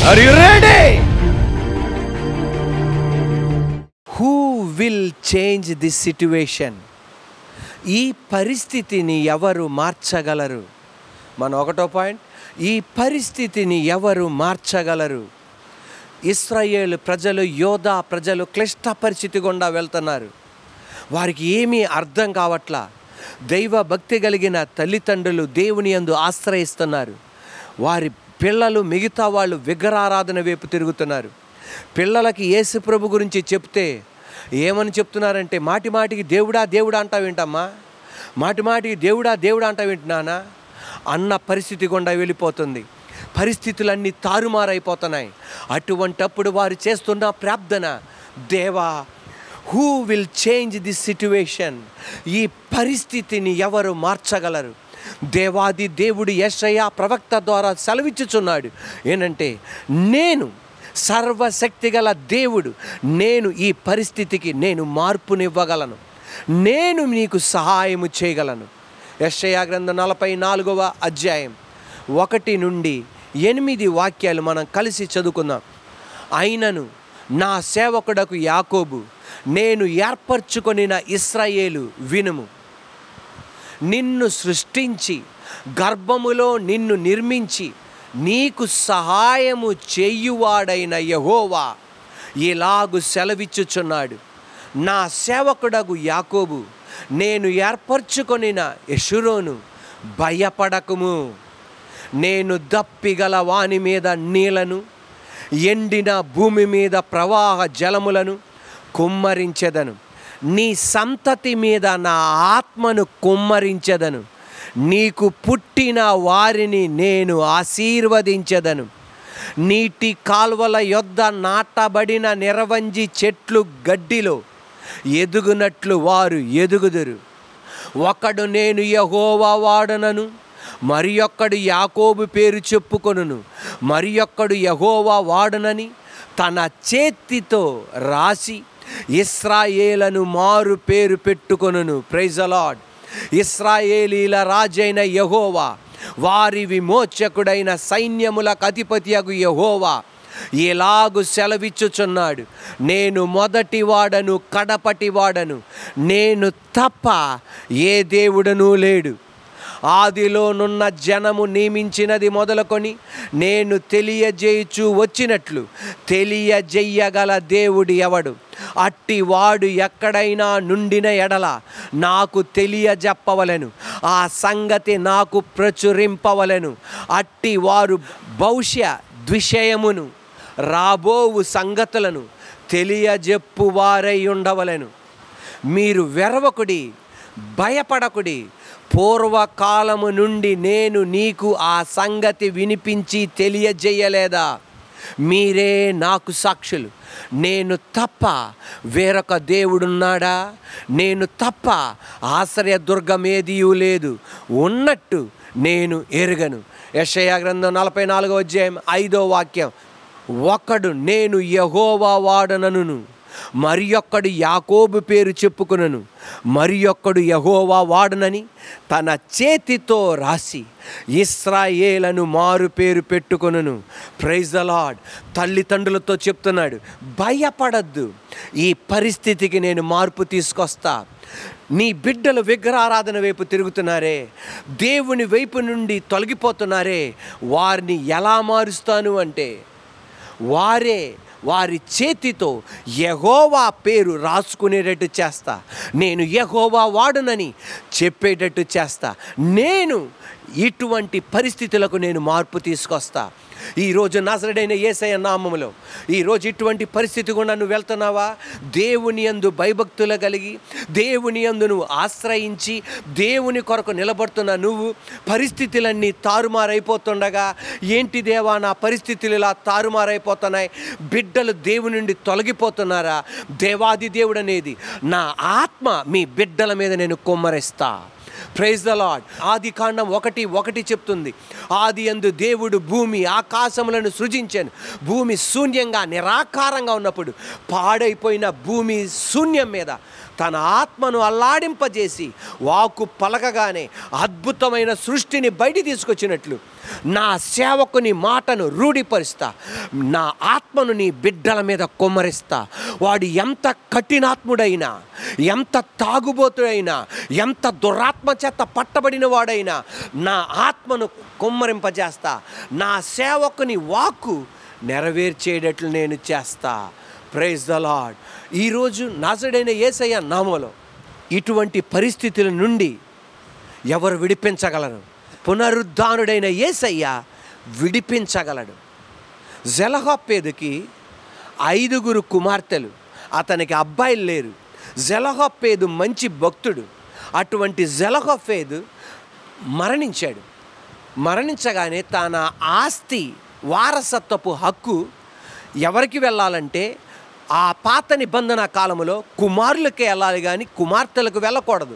are you ready who will change this situation ఈ పరిస్థితిని ఎవరు మార్చగలరు మన ఒకటో పాయింట్ ఈ పరిస్థితిని ఎవరు మార్చగలరు ఇస్రాయేల్ ప్రజలు యోధా ప్రజలు క్లిష్ట పరిస్థితి గుండా వెళ్తున్నారు వారికి ఏమీ అర్థం కావట్లా దైవ భక్తి కలిగిన తల్లిదండ్రులు దేవుని యందు ఆశ్రయిస్తున్నారు వారి పిల్లలు మిగతా వాళ్ళు విగ్రహారాధన వైపు తిరుగుతున్నారు పిల్లలకి యేసు ప్రభు గురించి చెప్తే ఏమని చెప్తున్నారంటే మాటి మాటికి దేవుడా దేవుడా అంటావు ఏంటమ్మా మాటి మాటికి దేవుడా దేవుడా అంటావు ఏంటన్నానా అన్న పరిస్థితి గుండా వెళ్ళిపోతుంది పరిస్థితులన్నీ తారుమారైపోతున్నాయి అటువంటప్పుడు వారు చేస్తున్న ప్రార్థన దేవా who will change this situation ఈ పరిస్థితిని ఎవరు మార్చగలరు దేవాది దేవుడు యశయ ప్రవక్త ద్వారా సెలవిచ్చుచున్నాడు ఏంటంటే నేను సర్వశక్తిగల దేవుడు నేను ఈ పరిస్థితికి నేను మార్పునివ్వగలను నేను నీకు సహాయము చేయగలను యశయ గ్రంథం నలభై నాలుగవ అధ్యాయం ఒకటి నుండి ఎనిమిది వాక్యాలు మనం కలిసి చదువుకుందాం అయినను నా సేవకుడకు యాకోబు నేను ఏర్పరచుకొనిన ఇస్రాయేలు వినుము నిన్ను సృష్టించి గర్భములో నిన్ను నిర్మించి నీకు సహాయము చేయువాడైన యహోవా ఇలాగు సెలవిచ్చుచున్నాడు నా సేవకుడగు యాకోబు నేను ఏర్పరచుకొనిన యశురోను భయపడకుము నేను దప్పిగల వాని మీద నీళ్లను ఎండిన భూమి మీద ప్రవాహ జలములను కుమ్మరించెదను నీ సంతతి మీద నా ఆత్మను కుమ్మరించెదను నీకు పుట్టిన వారిని నేను ఆశీర్వదించెదను నీటి కాల్వల యొద్ద నాటబడిన నిరవంజి చెట్లు గడ్డిలో ఎదుగునట్లు వారు ఎదుగుదురు ఒకడు నేను యహోవా వాడనను మరి ఒక్కడు యాకోబు పేరు చెప్పుకొనును మరి ఒక్కడు యహోవా వాడనని తన చేతితో రాసి ఇస్రాయేలను మారు పేరు పెట్టుకొనును ప్రైజ్ అలాడ్ ఇస్రాయేలీల రాజైన యహోవా వారి విమోచకుడైన సైన్యములకు అధిపతియగు యహోవా ఎలాగు సెలవిచ్చుచున్నాడు నేను మొదటి వాడను కడపటి వాడను నేను తప్ప ఏ దేవుడనూ లేడు ఆదిలోనున్న జనము నియమించినది మొదలుకొని నేను తెలియజేయుచు వచ్చినట్లు తెలియజెయ్యగల దేవుడు ఎవడు అట్టి వాడు ఎక్కడైనా నుండిన ఎడల నాకు తెలియజెప్పవలెను ఆ సంగతి నాకు ప్రచురింపవలెను అట్టి వారు భవిష్య ద్విషయమును రాబోవు సంగతులను తెలియజెప్పు వారై ఉండవలెను మీరు వెరవకుడి భయపడకుడి పూర్వకాలము నుండి నేను నీకు ఆ సంగతి వినిపించి తెలియజేయలేదా మీరే నాకు సాక్షులు నేను తప్ప వేరొక దేవుడున్నాడా నేను తప్ప ఆశ్రయ దుర్గమేదియూ లేదు ఉన్నట్టు నేను ఎరుగను యషయా గ్రంథం నలభై నాలుగో అధ్యాయం ఐదో వాక్యం ఒకడు నేను యహోవా వాడనను మరి ఒక్కడు యాకోబు పేరు చెప్పుకునను మరి ఒక్కడు యహోవా వాడనని తన చేతితో రాసి ఇస్రాయేలను మారు పేరు పెట్టుకొనును ప్రైజ్ ద లాడ్ తల్లిదండ్రులతో చెప్తున్నాడు భయపడద్దు ఈ పరిస్థితికి నేను మార్పు తీసుకొస్తా నీ బిడ్డలు విగ్రహారాధన వైపు తిరుగుతున్నారే దేవుని వైపు నుండి తొలగిపోతున్నారే వారిని ఎలా మారుస్తాను అంటే వారే వారి చేతితో యహోవా పేరు రాసుకునేటట్టు చేస్తా నేను యహోవా వాడునని చెప్పేటట్టు చేస్తా నేను ఇటువంటి పరిస్థితులకు నేను మార్పు తీసుకొస్తా ఈరోజు నజరడైన ఏసయ నామములో ఈరోజు ఇటువంటి పరిస్థితి కూడా నువ్వు వెళ్తున్నావా దేవుని యందు భయభక్తులు కలిగి దేవుని యందు నువ్వు ఆశ్రయించి దేవుని కొరకు నిలబడుతున్న నువ్వు పరిస్థితులన్నీ తారుమారైపోతుండగా ఏంటి దేవా నా పరిస్థితులు ఇలా తారుమారైపోతున్నాయి బిడ్డలు దేవుని నుండి తొలగిపోతున్నారా దేవాది దేవుడు అనేది నా ఆత్మ మీ బిడ్డల మీద నేను కుమ్మరిస్తా ప్రైజ్ ద లాడ్ ఆది కాండం ఒకటి ఒకటి చెప్తుంది ఆది అందు దేవుడు భూమి ఆకాశములను సృజించాను భూమి శూన్యంగా నిరాకారంగా ఉన్నప్పుడు పాడైపోయిన భూమి శూన్యం మీద తన ఆత్మను అల్లాడింపజేసి వాకు పలకగానే అద్భుతమైన సృష్టిని బయట తీసుకొచ్చినట్లు నా సేవకుని మాటను రూఢిపరుస్తా నా ఆత్మను నీ బిడ్డల మీద కొమ్మరిస్తా వాడు ఎంత కఠినాత్ముడైనా ఎంత తాగుబోతుడైనా ఎంత దురాత్మ చేత పట్టబడిన వాడైనా నా ఆత్మను కొమ్మరింపజేస్తా నా సేవకుని వాక్కు నెరవేర్చేటట్లు నేను చేస్తా ప్రైజ్ ద లాడ్ ఈరోజు నాజడైన ఏసయ్య నామలో ఇటువంటి పరిస్థితుల నుండి ఎవరు విడిపించగలరు పునరుద్ధానుడైన ఏసయ్య విడిపించగలడు జలహప్పేదుకి ఐదుగురు కుమార్తెలు అతనికి అబ్బాయిలు లేరు జలహప్పేదు మంచి భక్తుడు అటువంటి జలహఫేదు మరణించాడు మరణించగానే తన ఆస్తి వారసత్వపు హక్కు ఎవరికి వెళ్ళాలంటే ఆ పాత నిబంధన కాలంలో కుమారులకే వెళ్ళాలి కానీ కుమార్తెలకు వెళ్ళకూడదు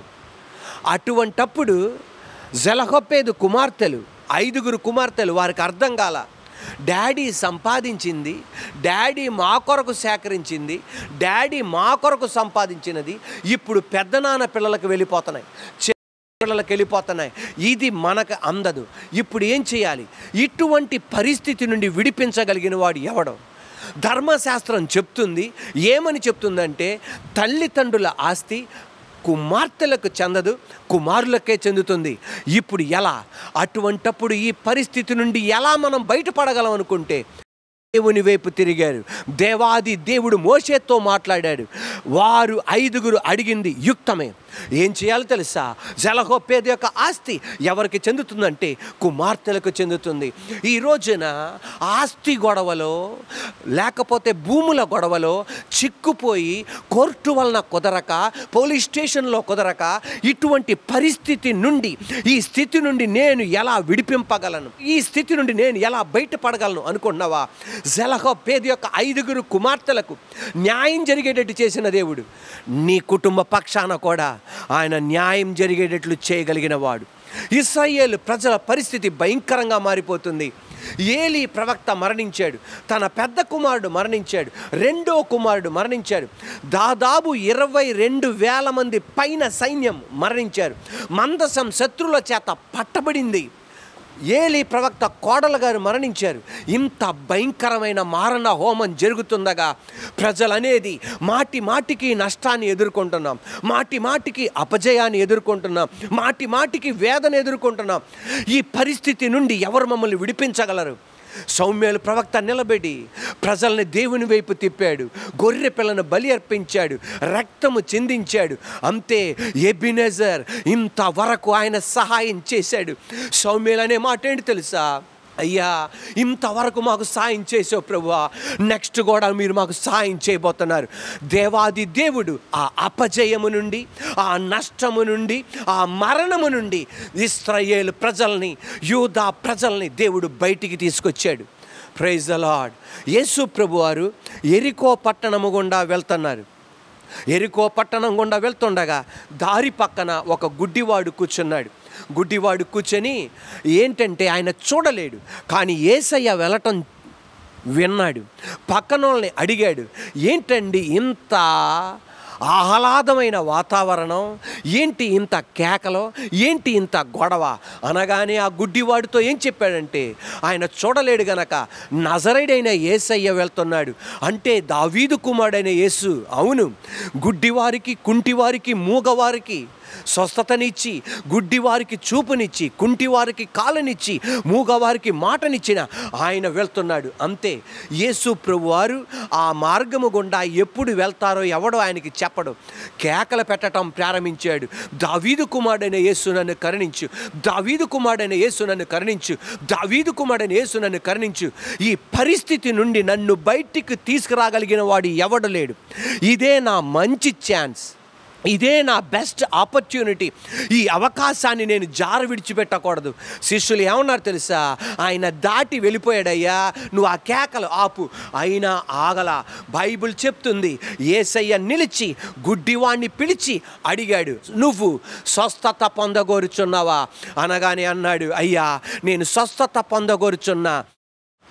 అటువంటప్పుడు జలహొప్పేదు కుమార్తెలు ఐదుగురు కుమార్తెలు వారికి అర్థం కాల డాడీ సంపాదించింది డాడీ మా కొరకు సేకరించింది డాడీ మా కొరకు సంపాదించినది ఇప్పుడు పెద్దనాన్న పిల్లలకు వెళ్ళిపోతున్నాయి చి- పిల్లలకు వెళ్ళిపోతున్నాయి ఇది మనకు అందదు ఇప్పుడు ఏం చేయాలి ఇటువంటి పరిస్థితి నుండి విడిపించగలిగిన వాడు ఎవడో ధర్మశాస్త్రం చెప్తుంది ఏమని చెప్తుందంటే తల్లిదండ్రుల ఆస్తి కుమార్తెలకు చెందదు కుమారులకే చెందుతుంది ఇప్పుడు ఎలా అటువంటప్పుడు ఈ పరిస్థితి నుండి ఎలా మనం బయటపడగలం అనుకుంటే దేవుని వైపు తిరిగారు దేవాది దేవుడు మోషేతో మాట్లాడాడు వారు ఐదుగురు అడిగింది యుక్తమే ఏం చేయాలో తెలుసా జలహోపేద యొక్క ఆస్తి ఎవరికి చెందుతుందంటే కుమార్తెలకు చెందుతుంది ఈ రోజున ఆస్తి గొడవలో లేకపోతే భూముల గొడవలో చిక్కుపోయి కోర్టు వలన కుదరక పోలీస్ స్టేషన్లో కుదరక ఇటువంటి పరిస్థితి నుండి ఈ స్థితి నుండి నేను ఎలా విడిపింపగలను ఈ స్థితి నుండి నేను ఎలా బయటపడగలను అనుకున్నావా జలహోపేద యొక్క ఐదుగురు కుమార్తెలకు న్యాయం జరిగేటట్టు చేసిన దేవుడు నీ కుటుంబ పక్షాన కూడా ఆయన న్యాయం జరిగేటట్లు చేయగలిగిన వాడు ఇస్రాయేల్ ప్రజల పరిస్థితి భయంకరంగా మారిపోతుంది ఏలి ప్రవక్త మరణించాడు తన పెద్ద కుమారుడు మరణించాడు రెండో కుమారుడు మరణించాడు దాదాపు ఇరవై రెండు వేల మంది పైన సైన్యం మరణించారు మందసం శత్రువుల చేత పట్టబడింది ఏలి ప్రవక్త కోడల గారు మరణించారు ఇంత భయంకరమైన మారణ హోమం జరుగుతుండగా ప్రజలనేది మాటి మాటికి నష్టాన్ని ఎదుర్కొంటున్నాం మాటి మాటికి అపజయాన్ని ఎదుర్కొంటున్నాం మాటి మాటికి వేదన ఎదుర్కొంటున్నాం ఈ పరిస్థితి నుండి ఎవరు మమ్మల్ని విడిపించగలరు సౌమ్యులు ప్రవక్త నిలబెడి ప్రజల్ని దేవుని వైపు తిప్పాడు గొర్రె పిల్లను బలి అర్పించాడు రక్తము చిందించాడు అంతే ఎబినెజర్ ఇంతవరకు ఆయన సహాయం చేశాడు సౌమ్యులు అనే మాట ఏంటి తెలుసా అయ్యా ఇంతవరకు మాకు సాయం చేసావు ప్రభువా నెక్స్ట్ కూడా మీరు మాకు సాయం చేయబోతున్నారు దేవాది దేవుడు ఆ అపజయము నుండి ఆ నష్టము నుండి ఆ మరణము నుండి ఇస్రాయేల్ ప్రజల్ని యూదా ప్రజల్ని దేవుడు బయటికి తీసుకొచ్చాడు ప్రైజ్ ద లాడ్ యేసు ప్రభు వారు ఎరికో పట్టణము గుండా వెళ్తున్నారు ఎరికో పట్టణం గుండా వెళ్తుండగా దారి పక్కన ఒక గుడ్డివాడు కూర్చున్నాడు గుడ్డివాడు కూర్చొని ఏంటంటే ఆయన చూడలేడు కానీ ఏసయ్య వెళ్ళటం విన్నాడు పక్కన వాళ్ళని అడిగాడు ఏంటండి ఇంత ఆహ్లాదమైన వాతావరణం ఏంటి ఇంత కేకలో ఏంటి ఇంత గొడవ అనగానే ఆ గుడ్డివాడితో ఏం చెప్పాడంటే ఆయన చూడలేడు గనక నజరైడైన ఏసయ్య వెళ్తున్నాడు అంటే దావీదు కుమారుడైన యేసు అవును గుడ్డివారికి కుంటివారికి మూగవారికి స్వస్థతనిచ్చి గుడ్డివారికి చూపునిచ్చి కుంటివారికి కాలనిచ్చి మూగవారికి మాటనిచ్చిన ఆయన వెళ్తున్నాడు అంతే యేసు ప్రభువారు ఆ మార్గము గుండా ఎప్పుడు వెళ్తారో ఎవడో ఆయనకి చెప్పడు కేకలు పెట్టడం ప్రారంభించాడు దావీదు కుమారుడైన యేసు నన్ను కరుణించు దావీదు కుమారుడైన యేసు నన్ను కరుణించు దావీదు కుమారుడైన యేసు నన్ను కరుణించు ఈ పరిస్థితి నుండి నన్ను బయటికి తీసుకురాగలిగిన వాడు ఎవడు లేడు ఇదే నా మంచి ఛాన్స్ ఇదే నా బెస్ట్ ఆపర్చునిటీ ఈ అవకాశాన్ని నేను జార విడిచిపెట్టకూడదు శిష్యులు ఏమన్నారు తెలుసా ఆయన దాటి వెళ్ళిపోయాడయ్యా నువ్వు ఆ కేకలు ఆపు అయినా ఆగల బైబిల్ చెప్తుంది ఏసయ్య నిలిచి గుడ్డివాణ్ణి పిలిచి అడిగాడు నువ్వు స్వస్థత పొందగోరుచున్నావా అనగానే అన్నాడు అయ్యా నేను స్వస్థత పొందగోరుచున్నా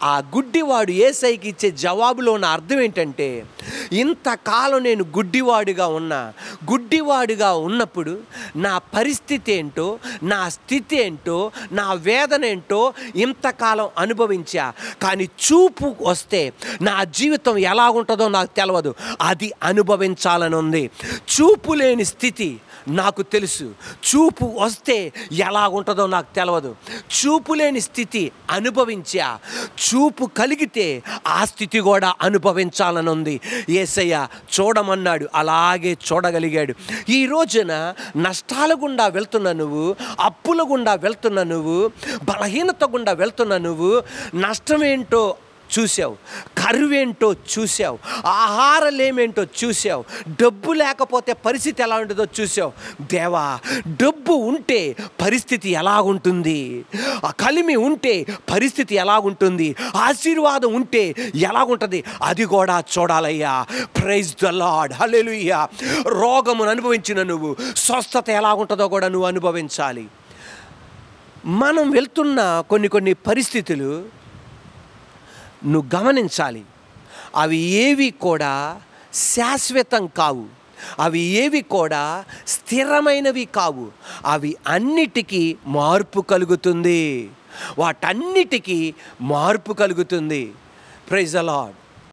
ఆ గుడ్డివాడు ఏసైకి ఇచ్చే జవాబులో ఉన్న అర్థం ఏంటంటే ఇంతకాలం నేను గుడ్డివాడిగా ఉన్నా గుడ్డివాడిగా ఉన్నప్పుడు నా పరిస్థితి ఏంటో నా స్థితి ఏంటో నా వేదన ఏంటో ఇంతకాలం అనుభవించా కానీ చూపు వస్తే నా జీవితం ఎలా ఉంటుందో నాకు తెలియదు అది అనుభవించాలని ఉంది చూపు లేని స్థితి నాకు తెలుసు చూపు వస్తే ఎలా ఉంటుందో నాకు తెలియదు చూపు లేని స్థితి అనుభవించా చూపు కలిగితే ఆ స్థితి కూడా అనుభవించాలని ఉంది ఏసయ్య చూడమన్నాడు అలాగే చూడగలిగాడు ఈ రోజున నష్టాల గుండా వెళ్తున్న నువ్వు అప్పుల గుండా వెళ్తున్న నువ్వు బలహీనత గుండా వెళ్తున్న నువ్వు నష్టమేంటో చూసావు కరువేంటో చూసావు ఆహారలేమేంటో చూసావు డబ్బు లేకపోతే పరిస్థితి ఎలా ఉంటుందో చూసావు దేవా డబ్బు ఉంటే పరిస్థితి ఎలా ఉంటుంది ఆ కలిమి ఉంటే పరిస్థితి ఎలా ఉంటుంది ఆశీర్వాదం ఉంటే ఎలా ఉంటుంది అది కూడా చూడాలయ్యా ప్రైజ్ ద లాడ్ హల్లెలూయా రోగమును అనుభవించిన నువ్వు స్వస్థత ఎలా ఉంటుందో కూడా నువ్వు అనుభవించాలి మనం వెళ్తున్న కొన్ని కొన్ని పరిస్థితులు నువ్వు గమనించాలి అవి ఏవి కూడా శాశ్వతం కావు అవి ఏవి కూడా స్థిరమైనవి కావు అవి అన్నిటికీ మార్పు కలుగుతుంది వాటన్నిటికీ మార్పు కలుగుతుంది ప్రైజ్ అలాడ్